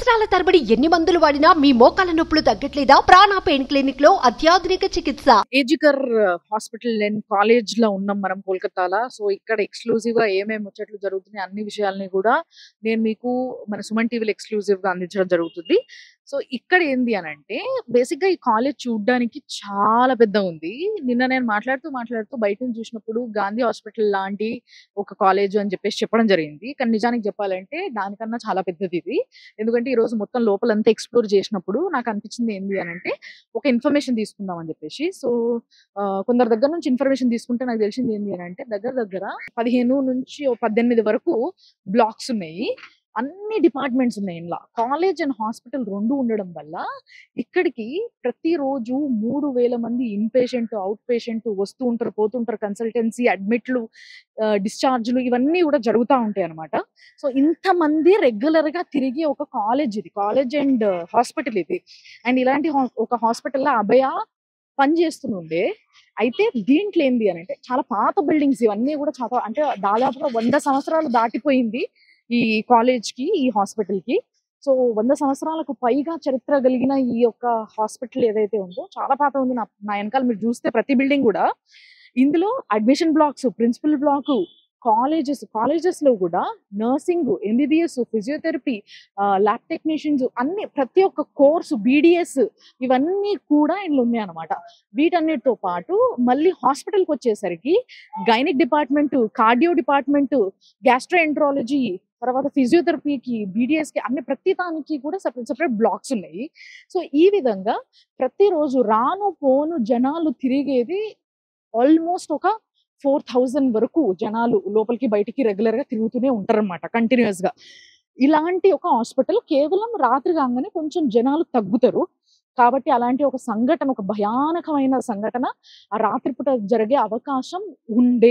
సంవత్సరాల తరబడి ఎన్ని మందులు వాడినా మీ మోకాల నొప్పులు తగ్గట్లేదా ప్రాణ పెయిన్ క్లినిక్ లో అత్యాధునిక చికిత్స ఏజికర్ హాస్పిటల్ అండ్ కాలేజ్ లో ఉన్నాం మనం కోల్కతాలో సో ఇక్కడ ఎక్స్క్లూజివ్ గా ఏమేమి ముచ్చట్లు జరుగుతున్నాయి అన్ని విషయాల్ని కూడా నేను మీకు మన సుమన్ టీవీలో ఎక్స్క్లూజివ్ గా అందించడం జరుగుతుంది సో ఇక్కడ ఏంది అని అంటే బేసిక్ గా ఈ కాలేజ్ చూడడానికి చాలా పెద్ద ఉంది నిన్న నేను మాట్లాడుతూ మాట్లాడుతూ బయట నుంచి చూసినప్పుడు గాంధీ హాస్పిటల్ లాంటి ఒక కాలేజ్ అని చెప్పేసి చెప్పడం జరిగింది కానీ నిజానికి చెప్పాలంటే దానికన్నా చాలా పెద్దది ఇది ఎందుకంటే ఈ రోజు మొత్తం లోపలంతా ఎక్స్ప్లోర్ చేసినప్పుడు నాకు అనిపించింది ఏంది అని అంటే ఒక ఇన్ఫర్మేషన్ తీసుకుందాం అని చెప్పేసి సో ఆ, కొందరి దగ్గర నుంచి ఇన్ఫర్మేషన్ తీసుకుంటే నాకు తెలిసింది ఏంటి అని అంటే దగ్గర దగ్గర పదిహేను నుంచి ఓ పద్దెనిమిది వరకు బ్లాక్స్ ఉన్నాయి అన్ని డిపార్ట్మెంట్స్ ఉన్నాయి ఇంట్లో కాలేజ్ అండ్ హాస్పిటల్ రెండు ఉండడం వల్ల ఇక్కడికి ప్రతిరోజు మూడు వేల మంది ఇన్ పేషెంట్ అవుట్ పేషెంట్ వస్తూ ఉంటారు పోతుంటారు కన్సల్టెన్సీ అడ్మిట్లు డిశ్చార్జ్లు ఇవన్నీ కూడా జరుగుతూ ఉంటాయి అనమాట సో ఇంతమంది రెగ్యులర్ గా తిరిగి ఒక కాలేజ్ ఇది కాలేజ్ అండ్ హాస్పిటల్ ఇది అండ్ ఇలాంటి హా- ఒక హాస్పిటల్లో అభయ పని చేస్తుండే అయితే దీంట్లో ఏంది అని అంటే చాలా పాత బిల్డింగ్స్ ఇవన్నీ కూడా చాలా అంటే దాదాపుగా వంద సంవత్సరాలు దాటిపోయింది ఈ కాలేజ్ కి ఈ హాస్పిటల్ కి సో వంద సంవత్సరాలకు పైగా చరిత్ర కలిగిన ఈ యొక్క హాస్పిటల్ ఏదైతే ఉందో చాలా పాత ఉంది నా నా వెనకాల మీరు చూస్తే ప్రతి బిల్డింగ్ కూడా ఇందులో admission blocks principal block colleges colleges లో కూడా nursing MBBS physiotherapy lab technicians అన్ని ప్రతి ఒక్క కోర్సు బీడిఎస్ ఇవన్నీ కూడా ఇందులో ఉన్నాయి అనమాట వీటన్నిటితో పాటు మళ్ళీ హాస్పిటల్కి వచ్చేసరికి gynaec department cardio department gastroenterology తర్వాత ఫిజియోథెరపీకి బీడిఎస్ కి అన్ని ప్రతి దానికి కూడా సపరేట్ సపరేట్ బ్లాక్స్ ఉన్నాయి సో ఈ విధంగా ప్రతిరోజు రాను పోను జనాలు తిరిగేది ఆల్మోస్ట్ ఒక ఫోర్ థౌజండ్ వరకు జనాలు లోపలికి బయటికి రెగ్యులర్ గా తిరుగుతూనే ఉంటారు అనమాట కంటిన్యూస్ గా ఇలాంటి ఒక హాస్పిటల్ కేవలం రాత్రి కాగానే కొంచెం జనాలు తగ్గుతారు కాబట్టి అలాంటి ఒక సంఘటన ఒక భయానకమైన సంఘటన ఆ రాత్రిపూట జరిగే అవకాశం ఉండే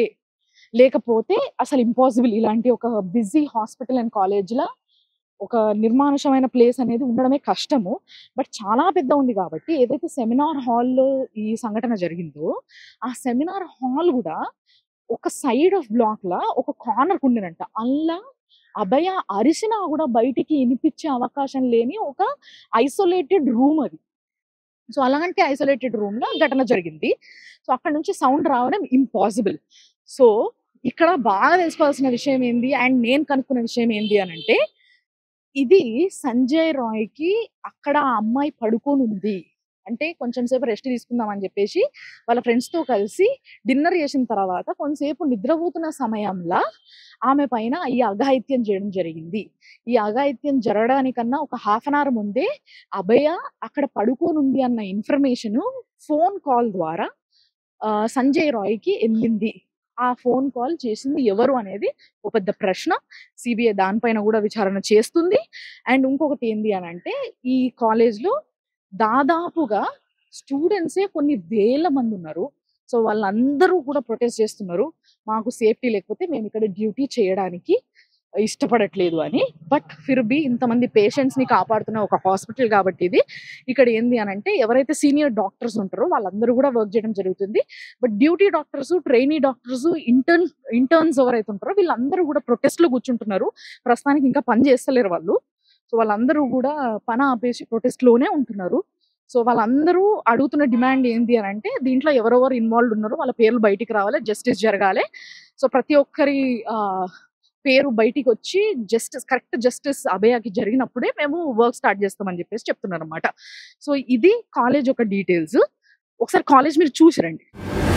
లేకపోతే అసలు ఇంపాసిబుల్ ఇలాంటి ఒక బిజీ హాస్పిటల్ అండ్ కాలేజ్లో ఒక నిర్మానుషమైన ప్లేస్ అనేది ఉండడమే కష్టము బట్ చాలా పెద్ద ఉంది కాబట్టి ఏదైతే సెమినార్ హాల్లో ఈ సంఘటన జరిగిందో ఆ సెమినార్ హాల్ కూడా ఒక సైడ్ ఆఫ్ బ్లాక్ లా ఒక కార్నర్ ఉండినంట అల్లా అభయ అరిసినా కూడా బయటికి వినిపించే అవకాశం లేని ఒక ఐసోలేటెడ్ రూమ్ అది సో అలాంటి ఐసోలేటెడ్ రూమ్ లో ఘటన జరిగింది సో అక్కడ నుంచి సౌండ్ రావడం ఇంపాసిబుల్ సో ఇక్కడ బాగా తెలుసుకోవాల్సిన విషయం ఏంది అండ్ నేను కనుక్కున్న విషయం ఏంది అని అంటే ఇది సంజయ్ రాయ్ కి అక్కడ ఆ అమ్మాయి పడుకొని ఉంది అంటే కొంచెం సేపు రెస్ట్ తీసుకుందాం అని చెప్పేసి వాళ్ళ ఫ్రెండ్స్ తో కలిసి డిన్నర్ చేసిన తర్వాత కొంతసేపు నిద్రపోతున్న సమయంలో ఆమె పైన ఈ అఘాయిత్యం చేయడం జరిగింది ఈ అఘాయిత్యం జరగడానికన్నా ఒక హాఫ్ అన్ అవర్ ముందే అభయ అక్కడ పడుకొని ఉంది అన్న ఇన్ఫర్మేషన్ ఫోన్ కాల్ ద్వారా ఆ, సంజయ్ రాయ్కి వెళ్ళింది ఆ ఫోన్ కాల్ చేసింది ఎవరు అనేది ఒక పెద్ద ప్రశ్న సిబిఐ దానిపైన కూడా విచారణ చేస్తుంది అండ్ ఇంకొకటి ఏంది అని అంటే ఈ కాలేజ్ లో దాదాపుగా స్టూడెంట్సే కొన్ని వేల మంది ఉన్నారు సో వాళ్ళందరూ కూడా ప్రొటెస్ట్ చేస్తున్నారు మాకు సేఫ్టీ లేకపోతే మేము ఇక్కడ డ్యూటీ చేయడానికి ఇష్టపడట్లేదు అని బట్ ఫిర్ బి ఇంతమంది పేషెంట్స్ ని కాపాడుతున్న ఒక హాస్పిటల్ కాబట్టి ఇది ఇక్కడ ఏంది అని అంటే ఎవరైతే సీనియర్ డాక్టర్స్ ఉంటారో వాళ్ళందరూ కూడా వర్క్ చేయడం జరుగుతుంది but duty doctors trainee doctors intern interns ఎవరైతే ఉంటారో వీళ్ళందరూ కూడా ప్రొటెస్ట్ లో కూర్చుంటున్నారు ప్రస్తుతానికి ఇంకా పని చేస్తలేరు వాళ్ళు సో వాళ్ళందరూ కూడా పని ఆపేసి ప్రొటెస్ట్ లోనే ఉంటున్నారు సో వాళ్ళందరూ అడుగుతున్న డిమాండ్ ఏంటి అని అంటే దీంట్లో ఎవరెవరు ఇన్వాల్వ్ ఉన్నారో వాళ్ళ పేర్లు బయటికి రావాలి జస్టిస్ జరగాలి సో ప్రతి ఒక్కరి ఆ, పేరు బయటికి వచ్చి జస్టిస్ కరెక్ట్ జస్టిస్ అభయకి జరిగినప్పుడే మేము వర్క్ స్టార్ట్ చేస్తామని చెప్పేసి చెప్తున్నారు అనమాట సో ఇది కాలేజ్ ఒక డీటెయిల్స్ ఒకసారి కాలేజ్ మీరు చూసి రండి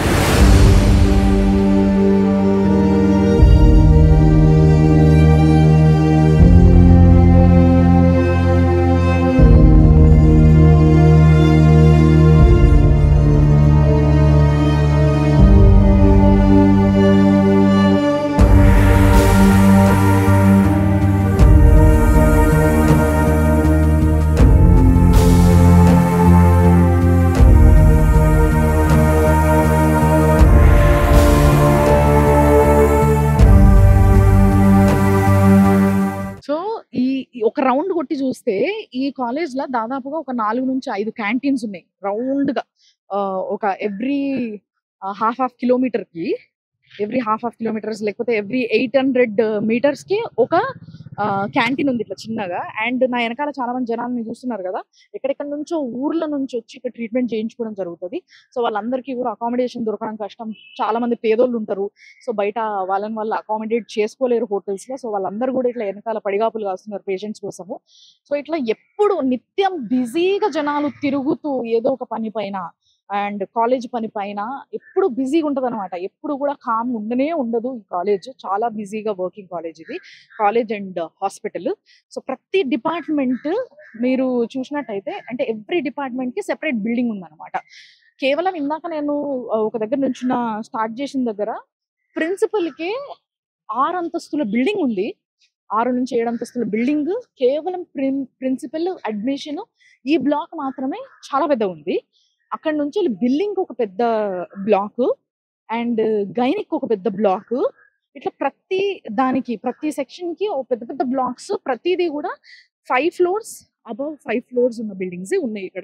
సో ఈ ఈ ఒక రౌండ్ కొట్టి చూస్తే ఈ కాలేజ్ లో దాదాపుగా ఒక నాలుగు నుంచి ఐదు క్యాంటీన్స్ ఉన్నాయి రౌండ్ గా ఆ, ఒక ఎవ్రీ హాఫ్ హాఫ్ కిలోమీటర్ కి ఎవ్రీ హాఫ్ హాఫ్ కిలోమీటర్స్ లేకపోతే ఎవ్రీ ఎయిట్ హండ్రెడ్ మీటర్స్ కి ఒక క్యాంటీన్ ఉంది ఇట్లా చిన్నగా అండ్ నా వెనకాల చాలా మంది జనాలని చూస్తున్నారు కదా ఎక్కడెక్కడి నుంచో ఊర్ల నుంచి వచ్చి ఇక్కడ ట్రీట్మెంట్ చేయించుకోవడం జరుగుతుంది సో వాళ్ళందరికీ కూడా అకామిడేషన్ దొరకడం కష్టం చాలా మంది పేదోళ్ళు ఉంటారు సో బయట వాళ్ళని వాళ్ళు అకామిడేట్ చేసుకోలేరు హోటల్స్ లో సో వాళ్ళందరూ కూడా ఇట్లా వెనకాల పడిగాపులు కాస్తున్నారు పేషెంట్స్ కోసము సో ఇట్లా ఎప్పుడు నిత్యం బిజీగా జనాలు తిరుగుతూ ఏదో ఒక పని పైన అండ్ కాలేజ్ పని పైన ఎప్పుడు బిజీగా ఉంటది అనమాట ఎప్పుడు కూడా కామ్ ఉండనే ఉండదు ఈ కాలేజ్ చాలా బిజీగా వర్కింగ్ కాలేజ్ ఇది కాలేజ్ అండ్ హాస్పిటల్ సో ప్రతి డిపార్ట్మెంట్ మీరు చూసినట్టయితే అంటే ఎవ్రీ డిపార్ట్మెంట్ కి సెపరేట్ బిల్డింగ్ ఉందన్నమాట కేవలం ఇందాక నేను ఆ, ఒక దగ్గర నుంచి స్టార్ట్ చేసిన దగ్గర ప్రిన్సిపల్ కి ఆరు అంతస్తుల బిల్డింగ్ ఉంది ఆరు నుంచి ఏడు అంతస్తుల బిల్డింగ్ కేవలం ప్రిన్సిపల్ అడ్మిషన్ ఈ బ్లాక్ మాత్రమే చాలా పెద్ద ఉంది అక్కడ నుంచి బిల్డింగ్ ఒక పెద్ద బ్లాక్ అండ్ గైనిక్ ఒక పెద్ద బ్లాక్ ఇట్లా ప్రతి దానికి ప్రతి సెక్షన్ కి ఒక పెద్ద పెద్ద బ్లాక్స్ ప్రతిదీ కూడా five floors above five floors ఉన్న బిల్డింగ్స్ ఉన్నాయి ఇక్కడ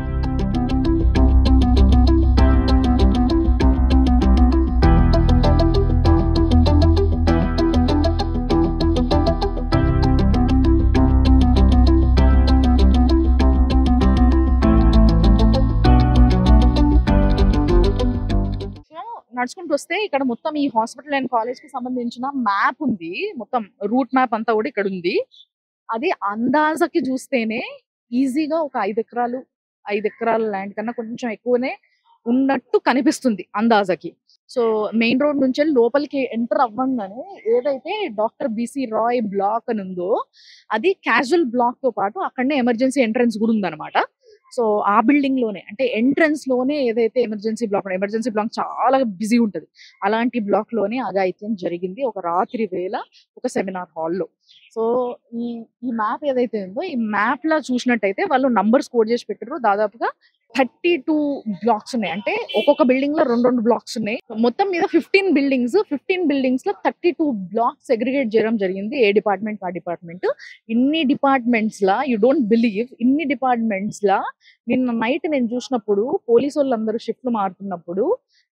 సో నడుచుకుంటూ వస్తే ఇక్కడ మొత్తం ఈ హాస్పిటల్ అండ్ కాలేజ్ కి సంబంధించిన మ్యాప్ ఉంది మొత్తం రూట్ మ్యాప్ అంతా కూడా ఇక్కడ ఉంది అది అందాజకి చూస్తేనే ఈజీగా ఒక ఐదు ఎకరాలు ఐదు ఎకరాల ల్యాండ్ కన్నా కొంచెం ఎక్కువనే ఉన్నట్టు కనిపిస్తుంది అందాజకి సో మెయిన్ రోడ్ నుంచి వెళ్ళి లోపలికి ఎంటర్ అవ్వంగానే ఏదైతే డాక్టర్ బిసి రాయ్ బ్లాక్ అని ఉందో అది క్యాజువల్ బ్లాక్ తో పాటు అక్కడనే ఎమర్జెన్సీ ఎంట్రన్స్ కూడా ఉందన్నమాట సో ఆ బిల్డింగ్ లోనే అంటే ఎంట్రన్స్ లోనే ఏదైతే ఎమర్జెన్సీ బ్లాక్ ఎమర్జెన్సీ బ్లాక్ చాలా బిజీ ఉంటది అలాంటి బ్లాక్ లోనే అఘాయిత్యం జరిగింది ఒక రాత్రి వేళ ఒక సెమినార్ హాల్లో సో ఈ ఈ మ్యాప్ ఏదైతే ఉందో ఈ మ్యాప్ లా చూసినట్టయితే వాళ్ళు నంబర్స్ కోడ్ చేసి పెట్టారు దాదాపుగా థర్టీ టూ బ్లాక్స్ ఉన్నాయి అంటే ఒక్కొక్క బిల్డింగ్ లో రెండు రెండు బ్లాక్స్ ఉన్నాయి మొత్తం మీద ఫిఫ్టీన్ బిల్డింగ్స్ ఫిఫ్టీన్ బిల్డింగ్స్ లో థర్టీ టూ బ్లాక్స్ సెగ్రిగేట్ చేయడం జరిగింది ఏ డిపార్ట్మెంట్ ఆ డిపార్ట్మెంట్ ఇన్ని డిపార్ట్మెంట్స్ లా యు డోంట్ బిలీవ్ ఇన్ని డిపార్ట్మెంట్స్ లా నిన్న నైట్ నేను చూసినప్పుడు పోలీసు వాళ్ళందరూ షిఫ్ట్లు మారుతున్నప్పుడు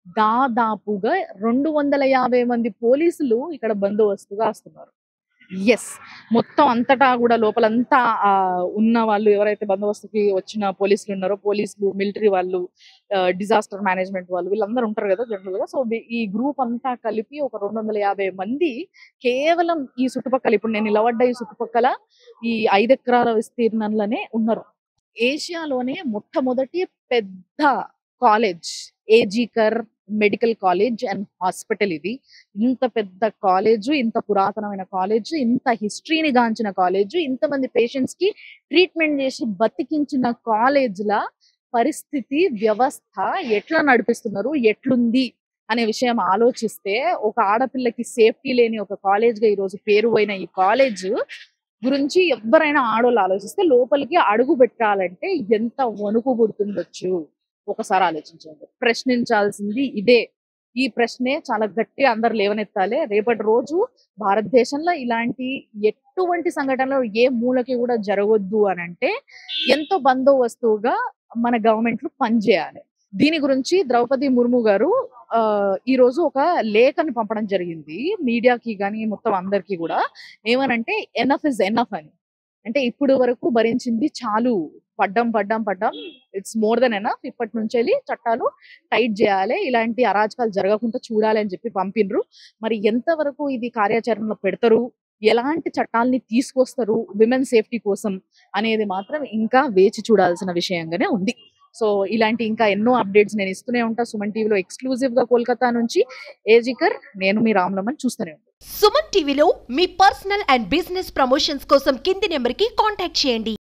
దాదాపుగా రెండు వందల యాభై మంది పోలీసులు ఇక్కడ బందోబస్తుగా వస్తున్నారు ఎస్ మొత్తం అంతటా కూడా లోపలంతా ఆ, ఉన్న వాళ్ళు ఎవరైతే బందోబస్తుకి వచ్చిన పోలీసులు ఉన్నారో పోలీసులు మిలిటరీ వాళ్ళు డిజాస్టర్ మేనేజ్మెంట్ వాళ్ళు వీళ్ళందరూ ఉంటారు కదా జనరల్ గా సో ఈ గ్రూప్ అంతా కలిపి ఒక రెండు వందల యాభై మంది కేవలం ఈ చుట్టుపక్కల ఇప్పుడు నేను నిలబడ్డ ఈ చుట్టుపక్కల ఈ ఐదు ఎకరాల విస్తీర్ణంలోనే ఉన్నారు ఏషియాలోనే మొట్టమొదటి పెద్ద కాలేజ్ ఏజీకర్ మెడికల్ కాలేజ్ అండ్ హాస్పిటల్ ఇది ఇంత పెద్ద కాలేజ్ ఇంత పురాతనమైన కాలేజ్ ఇంత హిస్టరీని గాంచిన కాలేజ్ ఇంతమంది పేషెంట్స్ కి ట్రీట్మెంట్ చేసి బతికించిన కాలేజ్ ల పరిస్థితి వ్యవస్థ ఎట్లా నడిపిస్తున్నారు ఎట్లుంది అనే విషయం ఆలోచిస్తే ఒక ఆడపిల్లకి సేఫ్టీ లేని ఒక కాలేజ్ గా ఈరోజు పేరు పోయిన ఈ కాలేజ్ గురించి ఎవరైనా ఆడోళ్ళు ఆలోచిస్తే లోపలికి అడుగు పెట్టాలంటే ఎంత వణుకు పుడుతుండొచ్చు ఒకసారి ఆలోచించండి ప్రశ్నించాల్సింది ఇదే ఈ ప్రశ్నే చాలా గట్టి అందరు లేవనెత్తాలి రేపటి రోజు భారతదేశంలో ఇలాంటి ఎటువంటి సంఘటనలు ఏ మూలకి కూడా జరగొద్దు అని అంటే ఎంతో బందోబస్తుగా మన గవర్నమెంట్లు పనిచేయాలి దీని గురించి ద్రౌపది ముర్ము గారు ఆ, ఈ రోజు ఒక లేఖని పంపడం జరిగింది మీడియాకి కానీ మొత్తం అందరికీ కూడా ఏమనంటే ఎనఫ్ ఇస్ ఎనఫ్ అని అంటే ఇప్పుడు వరకు భరించింది చాలు పడ్డం పడ్డం పడ్డం ఇట్స్ మోర్ దెన్ ఎనఫ్ ఇప్పటి నుంచి వెళ్ళి చట్టాలు టైట్ చేయాలి ఇలాంటి అరాచకాలు జరగకుండా చూడాలి అని చెప్పి పంపినరు మరి ఎంతవరకు ఇది కార్యాచరణలో పెడతారు ఎలాంటి చట్టాలని తీసుకొస్తారు విమెన్ సేఫ్టీ కోసం అనేది మాత్రం ఇంకా వేచి చూడాల్సిన విషయంగానే ఉంది సో ఇలాంటి ఇంకా ఎన్నో అప్డేట్స్ నేను ఇస్తూనే ఉంటా సుమన్ టీవీలో ఎక్స్క్లూజివ్ గా కోల్కతా నుంచి ఏజికర్ నేను మీ రామ్లమన్ చూస్తూనే ఉంటాను సుమన్ టీవీలో మీ పర్సనల్ అండ్ బిజినెస్ ప్రమోషన్స్ కోసం కింది నెంబర్కి కాంటాక్ట్ చేయండి